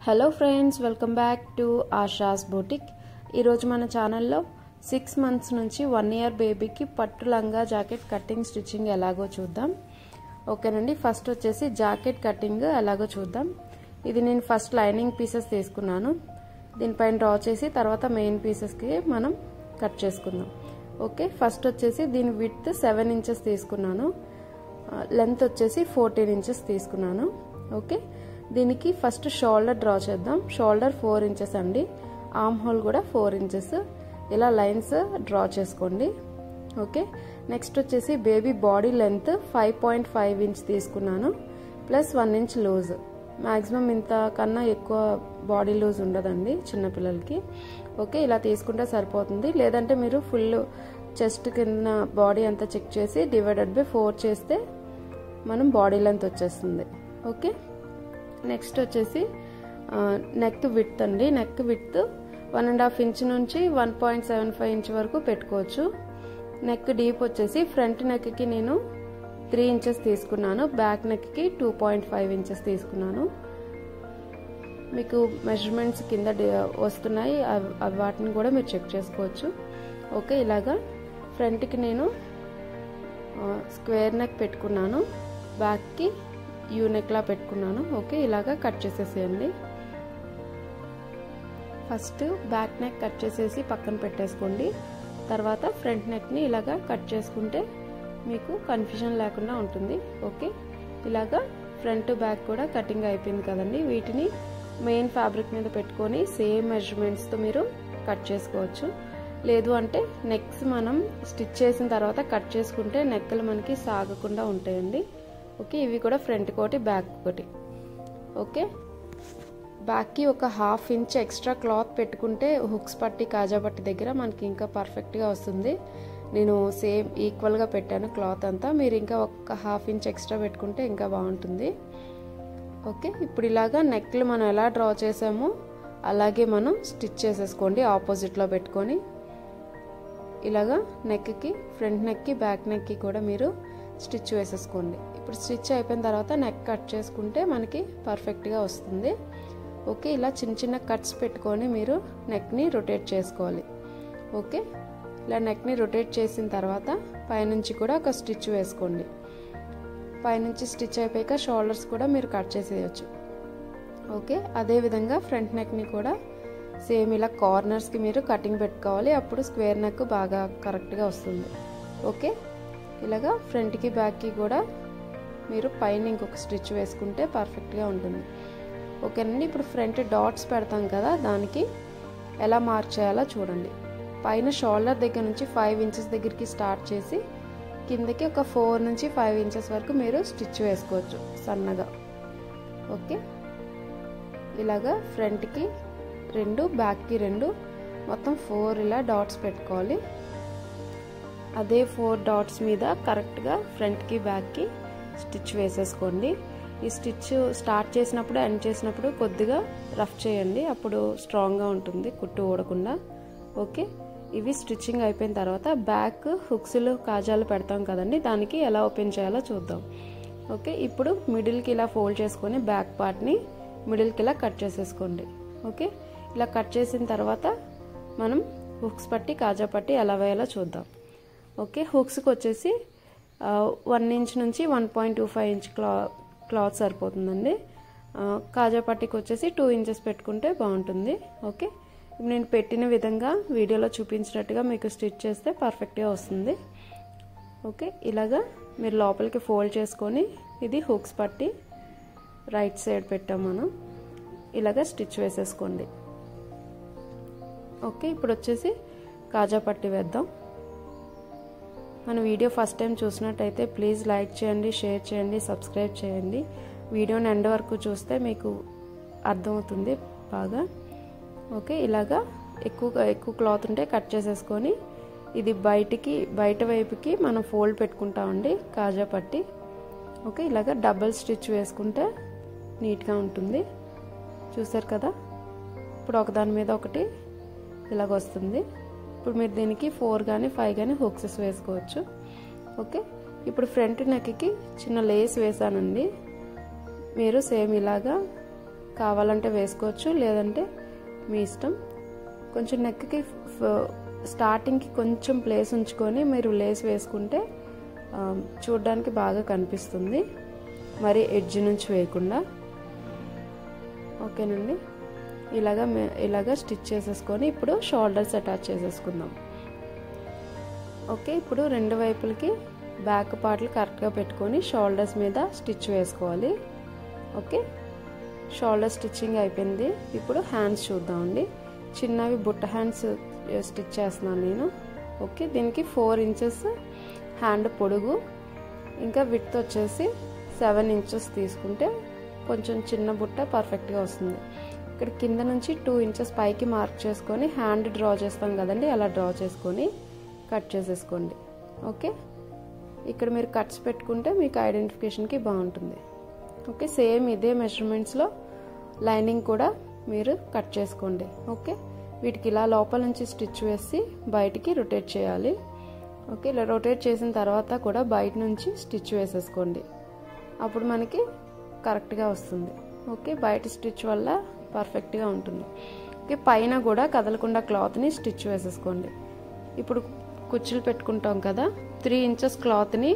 hello friends welcome back to Asha's boutique ఈరోజు మన ఛానల్లో సిక్స్ మంత్స్ నుంచి వన్ ఇయర్ బేబీకి పట్టు లంగా జాకెట్ కటింగ్ స్టిచ్చింగ్ ఎలాగో చూద్దాం ఓకేనండి ఫస్ట్ వచ్చేసి జాకెట్ కటింగ్ ఎలాగో చూద్దాం ఇది నేను ఫస్ట్ లైనింగ్ పీసెస్ తీసుకున్నాను దీనిపైన డ్రా చేసి తర్వాత మెయిన్ పీసెస్కి మనం కట్ చేసుకుందాం ఓకే ఫస్ట్ వచ్చేసి దీని విత్ సెవెన్ ఇంచెస్ తీసుకున్నాను లెంత్ వచ్చేసి ఫోర్టీన్ ఇంచెస్ తీసుకున్నాను ఓకే దీనికి ఫస్ట్ షోల్డర్ డ్రా చేద్దాం షోల్డర్ ఫోర్ ఇంచెస్ అండి ఆమ్ హోల్ కూడా ఫోర్ ఇంచెస్ ఇలా లైన్స్ డ్రా చేసుకోండి ఓకే నెక్స్ట్ వచ్చేసి baby body length five point five inch తీసుకున్నాను plus one inch loose maximum ఇంత కన్నా ఎక్కువ బాడీ లూజ్ ఉండదండి చిన్నపిల్లలకి ఓకే ఇలా తీసుకుంటే సరిపోతుంది లేదంటే మీరు ఫుల్ చెస్ట్ కింద బాడీ అంతా చెక్ చేసి డివైడెడ్ బై ఫోర్ చేస్తే మనం బాడీ లెంత్ వచ్చేస్తుంది ఓకే నెక్స్ట్ వచ్చేసి నెక్ విత్ అండి neck width one and half inch నుంచి one point seven five inch వరకు పెట్టుకోవచ్చు నెక్ డీప్ వచ్చేసి ఫ్రంట్ నెక్కి నేను త్రీ ఇంచెస్ తీసుకున్నాను బ్యాక్ నెక్కి టూ పాయింట్ ఫైవ్ ఇంచెస్ తీసుకున్నాను మీకు మెజర్మెంట్స్ కింద వస్తున్నాయి అవి వాటిని కూడా మీరు చెక్ చేసుకోవచ్చు ఓకే ఇలాగా ఫ్రంట్కి నేను స్క్వేర్ నెక్ పెట్టుకున్నాను బ్యాక్కి యూ నెక్లా పెట్టుకున్నాను ఓకే ఇలాగా కట్ చేసేసేయండి ఫస్ట్ బ్యాక్ నెక్ కట్ చేసేసి పక్కన పెట్టేసుకోండి తర్వాత ఫ్రంట్ నెక్ని ఇలాగా కట్ చేసుకుంటే మీకు కన్ఫ్యూజన్ లేకుండా ఉంటుంది ఓకే ఇలాగా ఫ్రంట్ బ్యాక్ కూడా కటింగ్ అయిపోయింది కదండి వీటిని మెయిన్ ఫ్యాబ్రిక్ మీద పెట్టుకొని సేమ్ మెజర్మెంట్స్తో మీరు కట్ చేసుకోవచ్చు లేదు అంటే నెక్స్ మనం స్టిచ్ చేసిన తర్వాత కట్ చేసుకుంటే నెక్కలు మనకి సాగకుండా ఉంటాయండి ఓకే ఇవి కూడా ఫ్రంట్ కోటి బ్యాక్ ఒకటి ఓకే బ్యాక్కి ఒక హాఫ్ ఇంచ్ ఎక్స్ట్రా క్లాత్ పెట్టుకుంటే హుక్స్ పట్టి కాజా పట్టి దగ్గర మనకి ఇంకా పర్ఫెక్ట్గా వస్తుంది నేను సేమ్ ఈక్వల్గా పెట్టాను క్లాత్ అంతా మీరు ఇంకా ఒక హాఫ్ ఇంచ్ ఎక్స్ట్రా పెట్టుకుంటే ఇంకా బాగుంటుంది ఓకే ఇప్పుడు ఇలాగా నెక్లు మనం ఎలా డ్రా చేసామో అలాగే మనం స్టిచ్ చేసేసుకోండి ఆపోజిట్లో పెట్టుకొని ఇలాగా నెక్కి ఫ్రంట్ నెక్కి బ్యాక్ నెక్కి కూడా మీరు స్టిచ్ వేసేసుకోండి ఇప్పుడు స్టిచ్ అయిపోయిన తర్వాత నెక్ కట్ చేసుకుంటే మనకి పర్ఫెక్ట్గా వస్తుంది ఓకే ఇలా చిన్న చిన్న కట్స్ పెట్టుకొని మీరు నెక్ని రొటేట్ చేసుకోవాలి ఓకే ఇలా నెక్ని రొటేట్ చేసిన తర్వాత పైనుంచి కూడా ఒక స్టిచ్ వేసుకోండి పైనుంచి స్టిచ్ అయిపోయాక షోల్డర్స్ కూడా మీరు కట్ చేసేయచ్చు ఓకే అదేవిధంగా ఫ్రంట్ నెక్ని కూడా సేమ్ ఇలా కార్నర్స్కి మీరు కటింగ్ పెట్టుకోవాలి అప్పుడు స్క్వేర్ నెక్ బాగా కరెక్ట్గా వస్తుంది ఓకే ఇలాగా ఫ్రంట్కి బ్యాక్కి కూడా మీరు పైన ఇంకొక స్టిచ్ వేసుకుంటే పర్ఫెక్ట్గా ఉంటుంది ఓకేనండి ఇప్పుడు ఫ్రంట్ డాట్స్ పెడతాం కదా దానికి ఎలా మార్క్ చేయాలో చూడండి పైన షోల్డర్ దగ్గర నుంచి ఫైవ్ ఇంచెస్ దగ్గరికి స్టార్ట్ చేసి కిందకి ఒక ఫోర్ నుంచి ఫైవ్ ఇంచెస్ వరకు మీరు స్టిచ్ వేసుకోవచ్చు సన్నగా ఓకే ఇలాగా ఫ్రంట్కి రెండు బ్యాక్కి రెండు మొత్తం ఫోర్ ఇలా డాట్స్ పెట్టుకోవాలి అదే ఫోర్ డాట్స్ మీద కరెక్ట్గా ఫ్రంట్కి బ్యాక్కి స్టిచ్ వేసేసుకోండి ఈ స్టిచ్ స్టార్ట్ చేసినప్పుడు ఎండ్ చేసినప్పుడు కొద్దిగా రఫ్ చేయండి అప్పుడు స్ట్రాంగ్గా ఉంటుంది కుట్టు ఊడకుండా ఓకే ఇవి స్టిచ్చింగ్ అయిపోయిన తర్వాత బ్యాక్ హుక్స్లు కాజాలు పెడతాం కదండి దానికి ఎలా ఓపెన్ చేయాలో చూద్దాం ఓకే ఇప్పుడు మిడిల్కి ఇలా ఫోల్డ్ చేసుకొని బ్యాక్ పార్ట్ని మిడిల్కి ఇలా కట్ చేసేసుకోండి ఓకే ఇలా కట్ చేసిన తర్వాత మనం హుక్స్ పట్టి కాజా పట్టి ఎలా వేయాలో చూద్దాం ఓకే హుక్స్కి వచ్చేసి వన్ ఇంచ్ నుంచి one point two five inch క్లా క్లాత్ సరిపోతుందండి కాజా పట్టికి వచ్చేసి టూ ఇంచెస్ పెట్టుకుంటే బాగుంటుంది ఓకే నేను పెట్టిన విధంగా వీడియోలో చూపించినట్టుగా మీకు స్టిచ్ చేస్తే పర్ఫెక్ట్గా వస్తుంది ఓకే ఇలాగా మీరు లోపలికి ఫోల్డ్ చేసుకొని ఇది హుక్స్ పట్టి రైట్ సైడ్ పెట్టాం మనం ఇలాగ స్టిచ్ వేసేసుకోండి ఓకే ఇప్పుడు వచ్చేసి కాజా పట్టి వేద్దాం మన వీడియో ఫస్ట్ టైం చూసినట్టయితే ప్లీజ్ లైక్ చేయండి షేర్ చేయండి సబ్స్క్రైబ్ చేయండి వీడియోని ఎండ్ వరకు చూస్తే మీకు అర్థమవుతుంది బాగా ఓకే ఇలాగా ఎక్కువ ఎక్కువ క్లాత్ ఉంటే కట్ చేసేసుకొని ఇది బయటికి బయట వైపుకి మనం ఫోల్డ్ పెట్టుకుంటామండి కాజా పట్టి ఓకే ఇలాగ డబల్ స్టిచ్ వేసుకుంటే నీట్గా ఉంటుంది చూసారు కదా ఇప్పుడు ఒకదాని మీద ఒకటి ఇలాగ వస్తుంది ఇప్పుడు మీరు దీనికి ఫోర్ కానీ ఫైవ్ కానీ హుక్సెస్ వేసుకోవచ్చు ఓకే ఇప్పుడు ఫ్రంట్ నెక్కి చిన్న లేస్ వేసానండి మీరు సేమ్ ఇలాగా కావాలంటే వేసుకోవచ్చు లేదంటే మీ ఇష్టం కొంచెం నెక్కి స్టార్టింగ్కి కొంచెం ప్లేస్ ఉంచుకొని మీరు లేస్ వేసుకుంటే చూడడానికి బాగా కనిపిస్తుంది మరి ఎడ్జ్ నుంచి వేయకుండా ఓకేనండి ఇలాగా ఇలాగా స్టిచ్ చేసేసుకొని ఇప్పుడు షోల్డర్స్ అటాచ్ చేసేసుకుందాం ఓకే ఇప్పుడు రెండు వైపులకి బ్యాక్ పార్ట్లు కరెక్ట్గా పెట్టుకొని షోల్డర్స్ మీద స్టిచ్ వేసుకోవాలి ఓకే షోల్డర్ స్టిచ్చింగ్ అయిపోయింది ఇప్పుడు హ్యాండ్స్ చూద్దామండి చిన్నవి బుట్ట హ్యాండ్స్ స్టిచ్ చేస్తున్నాను నేను ఓకే దీనికి ఫోర్ ఇంచెస్ హ్యాండ్ పొడుగు ఇంకా విత్ వచ్చేసి సెవెన్ ఇంచెస్ తీసుకుంటే కొంచెం చిన్న బుట్ట పర్ఫెక్ట్గా వస్తుంది ఇక్కడ కింద నుంచి టూ ఇంచెస్ పైకి మార్క్ చేసుకొని హ్యాండ్ డ్రా చేస్తాం కదండి అలా డ్రా చేసుకొని కట్ చేసేసుకోండి ఓకే ఇక్కడ మీరు కట్స్ పెట్టుకుంటే మీకు ఐడెంటిఫికేషన్కి బాగుంటుంది ఓకే సేమ్ ఇదే మెజర్మెంట్స్లో లైనింగ్ కూడా మీరు కట్ చేసుకోండి ఓకే వీటికి ఇలా లోపల నుంచి స్టిచ్ వేసి బయటికి రొటేట్ చేయాలి ఓకే ఇలా రొటేట్ చేసిన తర్వాత కూడా బయట నుంచి స్టిచ్ వేసేసుకోండి అప్పుడు మనకి కరెక్ట్గా వస్తుంది ఓకే బయట స్టిచ్ వల్ల పర్ఫెక్ట్గా ఉంటుంది ఓకే పైన కూడా కదలకుండా క్లాత్ని స్టిచ్ వేసేసుకోండి ఇప్పుడు కుచ్చులు పెట్టుకుంటాం కదా త్రీ ఇంచెస్ క్లాత్ని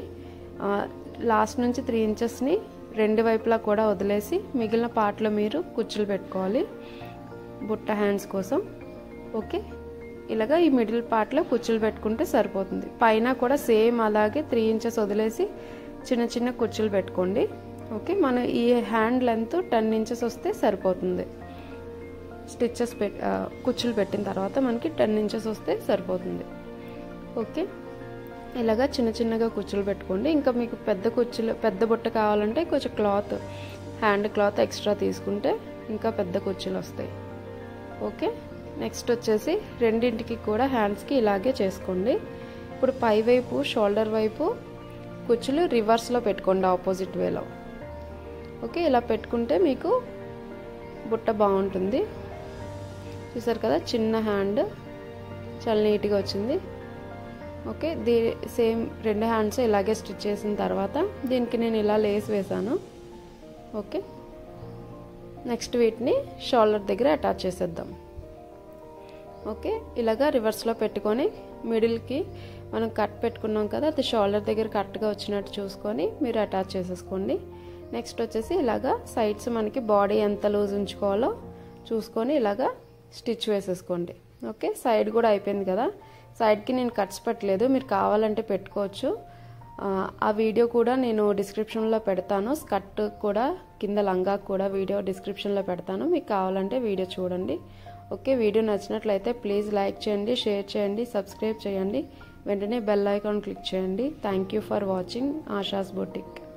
లాస్ట్ నుంచి త్రీ ఇంచెస్ని రెండు వైపులా కూడా వదిలేసి మిగిలిన పార్ట్లో మీరు కుచ్చులు పెట్టుకోవాలి బుట్ట హ్యాండ్స్ కోసం ఓకే ఇలాగా ఈ మిడిల్ పార్ట్లో కుచ్చులు పెట్టుకుంటే సరిపోతుంది పైన కూడా సేమ్ అలాగే త్రీ ఇంచెస్ వదిలేసి చిన్న చిన్న కుచ్చులు పెట్టుకోండి ఓకే మన ఈ హ్యాండ్ లెంత్ టెన్ ఇంచెస్ వస్తే సరిపోతుంది స్టిచ్చెస్ పెట్ కుచ్చులు పెట్టిన తర్వాత మనకి టెన్ ఇంచెస్ వస్తే సరిపోతుంది ఓకే ఇలాగా చిన్న చిన్నగా కుచ్చులు పెట్టుకోండి ఇంకా మీకు పెద్ద కుచ్చులు పెద్ద బుట్ట కావాలంటే కొంచెం క్లాత్ హ్యాండ్ క్లాత్ ఎక్స్ట్రా తీసుకుంటే ఇంకా పెద్ద కుచ్చులు వస్తాయి ఓకే నెక్స్ట్ వచ్చేసి రెండింటికి కూడా హ్యాండ్స్కి ఇలాగే చేసుకోండి ఇప్పుడు పై వైపు షోల్డర్ వైపు కుచ్చులు రివర్స్లో పెట్టుకోండి ఆపోజిట్ వేలో ఓకే ఇలా పెట్టుకుంటే మీకు బుట్ట బాగుంటుంది చూసారు కదా చిన్న హ్యాండ్ చాలా నీట్గా వచ్చింది ఓకే దీ సేమ్ రెండు హ్యాండ్స్ ఇలాగే స్టిచ్ చేసిన తర్వాత దీనికి నేను ఇలా లేస్ వేసాను ఓకే నెక్స్ట్ వీటిని షోల్డర్ దగ్గర అటాచ్ చేసేద్దాం ఓకే ఇలాగా రివర్స్లో పెట్టుకొని మిడిల్కి మనం కట్ పెట్టుకున్నాం కదా అది షోల్డర్ దగ్గర కరెక్ట్గా వచ్చినట్టు చూసుకొని మీరు అటాచ్ చేసేసుకోండి నెక్స్ట్ వచ్చేసి ఇలాగా సైడ్స్ మనకి బాడీ ఎంత లూజ్ ఉంచుకోవాలో చూసుకొని ఇలాగా స్టిచ్ వేసేసుకోండి ఓకే సైడ్ కూడా అయిపోయింది కదా సైడ్కి నేను కట్స్ పెట్టలేదు మీరు కావాలంటే పెట్టుకోవచ్చు ఆ వీడియో కూడా నేను డిస్క్రిప్షన్లో పెడతాను స్కర్ట్ కూడా కింద లంగా కూడా వీడియో డిస్క్రిప్షన్లో పెడతాను మీకు కావాలంటే వీడియో చూడండి ఓకే వీడియో నచ్చినట్లయితే ప్లీజ్ లైక్ చేయండి షేర్ చేయండి సబ్స్క్రైబ్ చేయండి వెంటనే బెల్ ఐకాన్ క్లిక్ చేయండి thank you for watching Asha's boutique